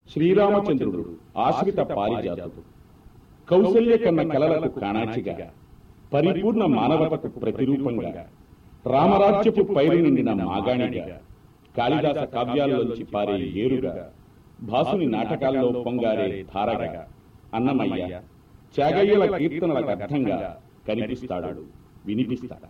శ్రీరామచంద్రుడు ఆశ్రిత పారిజాతుడు కౌసల్య కన్న కలలకు కాణాచిగా పరిపూర్ణ మానవతకు ప్రతిరూపంగా రామరాజ్యపు పైరు నిండిన మాగాణిగా కాళిదాస కావ్యాల్లోంచి పారే ఏరుగా భాసుని నాటకాల్లో పొంగారే ధారగా అన్నమయ్య త్యాగయ్యల కీర్తనలకు అర్థంగా కనిపిస్తాడు వినిపిస్తాడు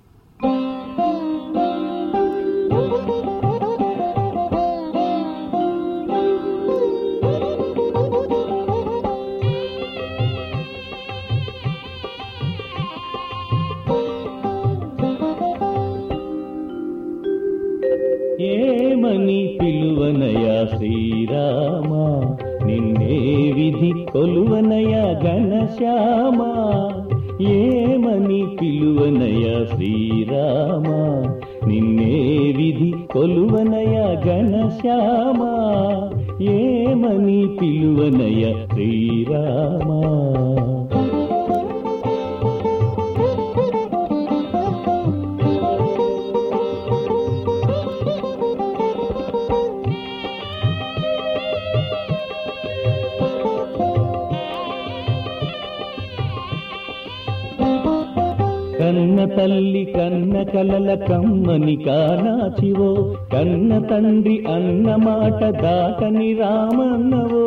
ఏమని పిలువనయా శ్రీరామ నిన్నే విధి కొలువనయా ఘనశ్యామ ఏమని పిలువనయా శ్రీరామ నిన్నే విధి కొలువనయా ఘనశ్యామ ఏమని పిలువనయా శ్రీరామ కన్న తల్లి కన్న కలల కమ్మని కానాచివో కన్న తండ్రి అన్న మాట దాటని రామన్నవో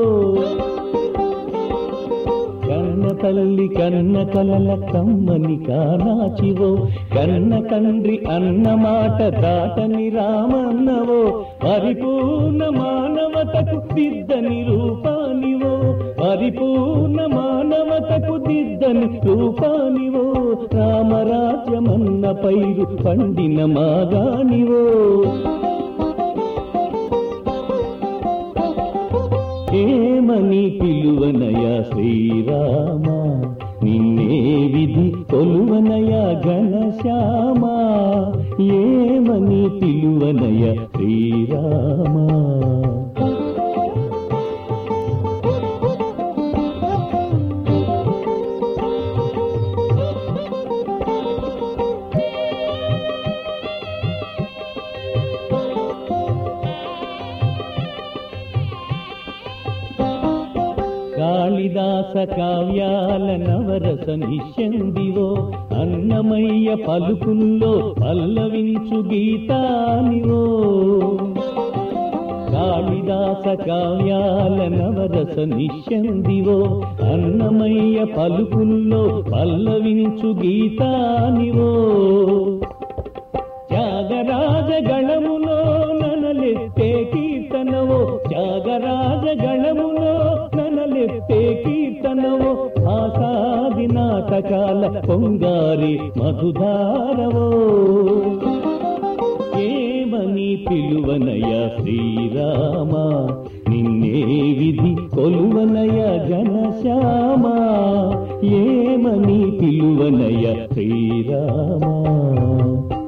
కన్న తల్లి కన్న కలల కమ్మని కానాచివో కన్న తండ్రి అన్న మాట దాటని రామన్నవో పరిపూర్ణ మానవతకు దిద్దని రూపానివో పరిపూర్ణ మానవతకు దిద్దని రూపానివో రామరాజ్యమన్న పైరు పండిన మాగానివో ఏమని పిలువనయా శ్రీరామ నిన్నే విధి కొలువనయా ఘనశ్యామ ఏమని పిలువనయా శ్రీరామ కాళిదాస కావ్యాల నవరస నిశందివో అన్నమయ్య పలుకుల్లో పల్లవించు గీతానివో కాళిదాస కావ్యాల నవరస నిశందివో అన్నమయ్య పలుకుల్లో పల్లవించు గీతానివో త్యాగరాజ గణములో ననలెత్తే కీర్తనవో త్యాగరాజ గణములో ననలెత్తే కీర్తనవో ఆసాది నాటకాల పొంగారి మధుధారవో ఏమని పిలువనయ శ్రీరామ నిన్నే విధి కొలువనయ ఘనశ్యామ ఏమని పిలువనయ శ్రీరామ